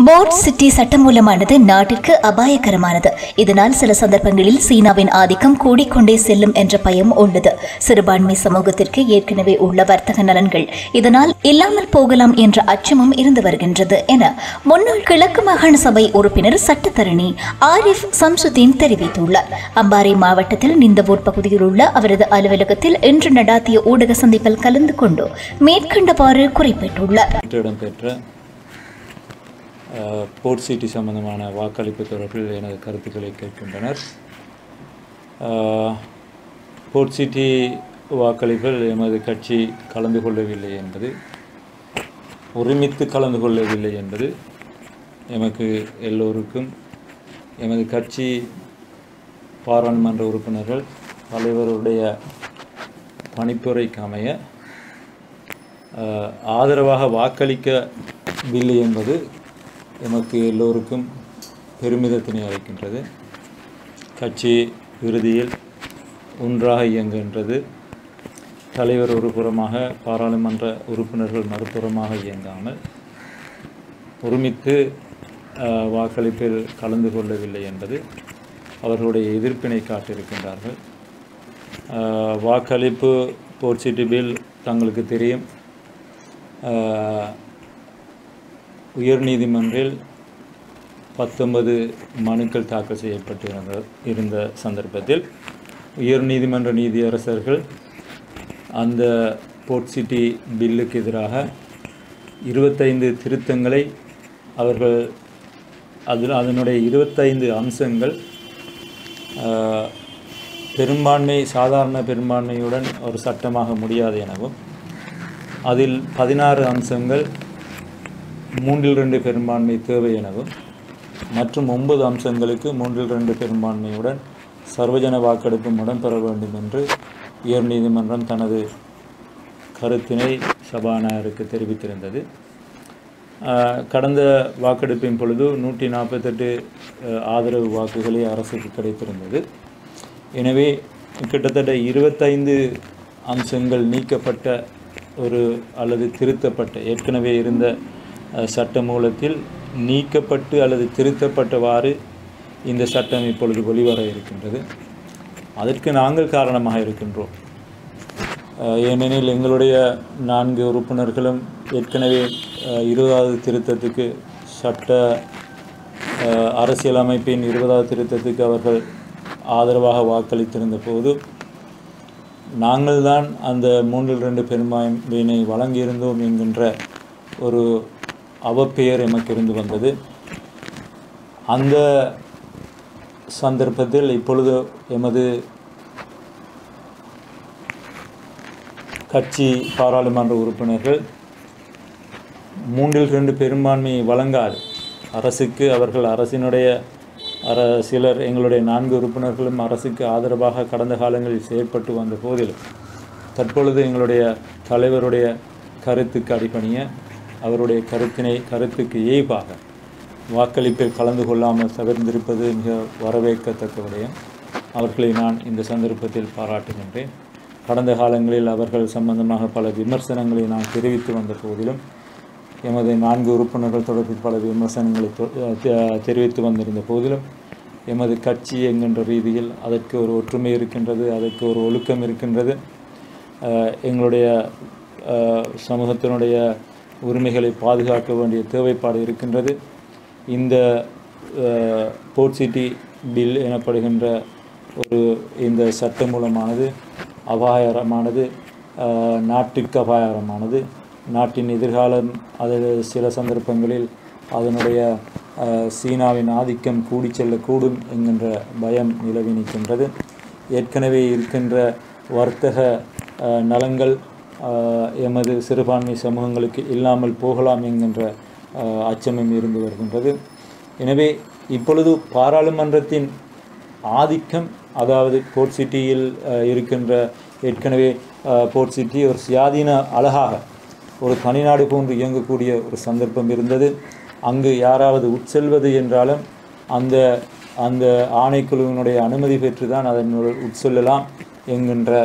board city சட்டமூலமானது நாட்டிற்கு அபாயகரமானது இதனால் சில சந்தர்ப்பங்களில் சீனாவின் ஆதிக்கம் கூடிக்கொண்டே செல்லும் என்ற பயம் உள்ளது சிறுபான்மை சமூகத்திற்கு ஏற்கனவே உள்ள வர்த்தக நலன்கள் இதனால் இல்லாமல் போகலாம் என்ற அச்சமும் இருந்து வருகின்றது என முன்னாள் கிழக்கு மாகாண சபை உறுப்பினர் சட்டத்தரணி ஆரிஃப் சம்சுதீன் தெரிவித்துள்ளார் அம்பாறை மாவட்டத்தில் நிந்தவூர் பகுதியில் உள்ள அவரது அலுவலகத்தில் இன்று நடாத்திய ஊடக சந்திப்பில் கலந்து கொண்டு மேற்கண்டவாறு குறிப்பிட்டுள்ளார் நேற்று இடம்பெற்ற அஹ், போர்ட் சிட்டி சம்பந்தமான வாக்களிப்பு தொடர்பில் எனது கருத்துக்களை கேட்கின்றனர் அஹ், போர்ட் சிட்டி வாக்களிப்பில் எமது கட்சி கலந்து கொள்ளவில்லை என்பது ஒருமித்து கலந்து கொள்ளவில்லை என்பது எமக்கு எல்லோருக்கும் எமது கட்சி பாராளுமன்ற உறுப்பினர்கள் தலைவருடைய பணிப்புரைக்கு அமைய அஹ், ஆதரவாக வாக்களிக்கவில்லை என்பது எமக்கு எல்லோருக்கும் பெருமிதத்தினை அளிக்கின்றது கட்சி இறுதியில் ஒன்றாக இயங்குகின்றது தலைவர் ஒரு புறமாக பாராளுமன்ற உறுப்பினர்கள் மறுபுறமாக இயங்காமல் ஒருமித்து அஹ், வாக்களிப்பில் கலந்து கொள்ளவில்லை என்பது அவர்களுடைய எதிர்ப்பினை காட்டியிருக்கின்றார்கள் அஹ், வாக்களிப்பு போர்ச்சிட்டி பில் தங்களுக்கு தெரியும் அஹ், உயர்நீதிமன்றில் பத்தொன்பது மனுக்கள் தாக்கல் செய்யப்பட்டிருந்த இருந்த சந்தர்ப்பத்தில் உயர்நீதிமன்ற நீதியரசர்கள் அந்த போர்ட் சிட்டி பில்லுக்கு எதிராக இருபத்தைந்து திருத்தங்களை அவர்கள் அதில் அதனுடைய இருபத்தைந்து அம்சங்கள் ஆஹ், பெரும்பான்மை சாதாரண பெரும்பான்மையுடன் ஒரு சட்டமாக முடியாது எனவும் அதில் பதினாறு அம்சங்கள் மூன்றில் ரெண்டு பெரும்பான்மை தேவை எனவும் மற்றும் ஒன்பது அம்சங்களுக்கு மூன்றில் ரெண்டு பெரும்பான்மையுடன் சர்வஜன வாக்கெடுப்பும் இடம்பெற வேண்டும் என்று உயர்நீதிமன்றம் தனது கருத்தினை சபாநாயகருக்கு தெரிவித்திருந்தது ஆஹ், கடந்த வாக்கெடுப்பின் பொழுது நூற்றி நாற்பத்தெட்டு ஆதரவு வாக்குகளே அரசுக்கு கிடைத்திருந்தது எனவே கிட்டத்தட்ட இருபத்தைந்து அம்சங்கள் நீக்கப்பட்ட ஒரு அல்லது திருத்தப்பட்ட ஏற்கனவே இருந்த அஹ், சட்ட மூலத்தில் நீக்கப்பட்டு அல்லது திருத்தப்பட்டவாறு இந்த சட்டம் இப்பொழுது வெளிவர இருக்கின்றது அதற்கு நாங்கள் காரணமாக இருக்கின்றோம் அஹ், ஏனெனில் எங்களுடைய நான்கு உறுப்பினர்களும் ஏற்கனவே அஹ், இருபதாவது திருத்தத்துக்கு சட்ட அஹ், அரசியலமைப்பின் இருபதாவது திருத்தத்துக்கு அவர்கள் ஆதரவாக வாக்களித்திருந்த போது நாங்கள்தான் அந்த மூன்றில் ரெண்டு பெரும்பான்மையினை வழங்கியிருந்தோம் என்கின்ற ஒரு அவப்பெயர் எமக்கு இருந்து வந்தது அந்த சந்தர்ப்பத்தில் இப்பொழுது எமது கட்சி பாராளுமன்ற உறுப்பினர்கள் மூன்றில் ரெண்டு பெரும்பான்மையை வழங்காது அரசுக்கு அவர்கள் அரசினுடைய அர சிலர் எங்களுடைய நான்கு உறுப்பினர்களும் அரசுக்கு ஆதரவாக கடந்த காலங்களில் செயற்பட்டு வந்த போதிலும் தற்பொழுது எங்களுடைய தலைவருடைய கருத்துக்கு அடிபணிய அவருடைய கருத்தினை கருத்துக்கு ஏய்வாக வாக்களிப்பில் கலந்து கொள்ளாமல் தவிர்ந்திருப்பது மிக வரவேற்கத்தக்க விடயம் அவர்களை நான் இந்த சந்தர்ப்பத்தில் பாராட்டுகின்றேன் கடந்த காலங்களில் அவர்கள் சம்பந்தமாக பல விமர்சனங்களை நான் தெரிவித்து வந்த போதிலும் எமது நான்கு உறுப்பினர்கள் தொடர்பில் பல விமர்சனங்களை தொ- அஹ் தெரிவித்து வந்திருந்த போதிலும் எமது கட்சி என்கின்ற ரீதியில் அதற்கு ஒரு ஒற்றுமை இருக்கின்றது அதற்கு ஒரு ஒழுக்கம் இருக்கின்றது அஹ் எங்களுடைய அஹ், சமூகத்தினுடைய உரிமைகளை பாதுகாக்க வேண்டிய தேவைப்பாடு இருக்கின்றது இந்த அஹ், போர்ட் சிட்டி பில் எனப்படுகின்ற ஒரு இந்த சட்ட மூலமானது அபாயகரமானது அஹ், நாட்டுக்கு அபாயகரமானது நாட்டின் எதிர்காலம் அது சில சந்தர்ப்பங்களில் அதனுடைய அஹ், சீனாவின் ஆதிக்கம் கூடி செல்லக்கூடும் என்கின்ற பயம் நிலவி நிற்கின்றது ஏற்கனவே இருக்கின்ற வர்த்தக அஹ், நலங்கள் அஹ், எமது சிறுபான்மை சமூகங்களுக்கு இல்லாமல் போகலாம் என்கின்ற அஹ், அச்சமும் இருந்து வருகின்றது எனவே இப்பொழுது பாராளுமன்றத்தின் ஆதிக்கம் அதாவது போர்ட் சிட்டியில் அஹ், இருக்கின்ற ஏற்கனவே அஹ், போர்ட் சிட்டி ஒரு சுயாதீன அழகாக ஒரு தனிநாடு போன்று இயங்கக்கூடிய ஒரு சந்தர்ப்பம் இருந்தது அங்கு யாராவது உட்செல்வது என்றாலும் அந்த அந்த ஆணைக்குழுவினுடைய அனுமதி பெற்று தான் அதனுள் உட்செல்லலாம் என்கின்ற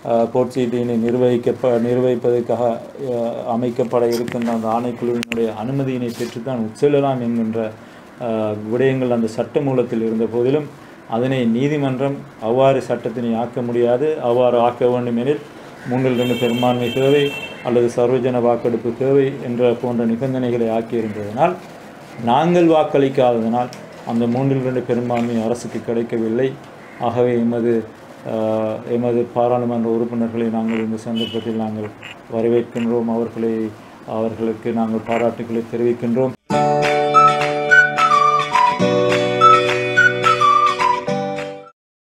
அஹ், கோட்சீட்டினை நிர்வகிக்கப்ப நிர்வகிப்பதற்காக அஹ், அமைக்கப்பட இருக்கின்ற அந்த ஆணைக்குழுவினுடைய அனுமதியினை பெற்றுத்தான் உட்செல்லலாம் என்கின்ற அஹ், விடயங்கள் அந்த சட்ட மூலத்தில் இருந்த போதிலும் அதனை நீதிமன்றம் அவ்வாறு சட்டத்தினை ஆக்க முடியாது அவ்வாறு ஆக்க வேண்டும் எனில் மூன்றில் ரெண்டு பெரும்பான்மை தேவை அல்லது சர்வஜன வாக்கெடுப்பு தேவை என்ற போன்ற நிபந்தனைகளை ஆக்கியிருந்ததனால் நாங்கள் வாக்களிக்காததனால் அந்த மூன்றில் ரெண்டு பெரும்பான்மை அரசுக்கு கிடைக்கவில்லை ஆகவே எமது ஆஹ், எமது பாராளுமன்ற உறுப்பினர்களை நாங்கள் இந்த சந்தர்ப்பத்தில் நாங்கள் வரவேற்கின்றோம் அவர்களை அவர்களுக்கு நாங்கள் பாராட்டுக்களை தெரிவிக்கின்றோம்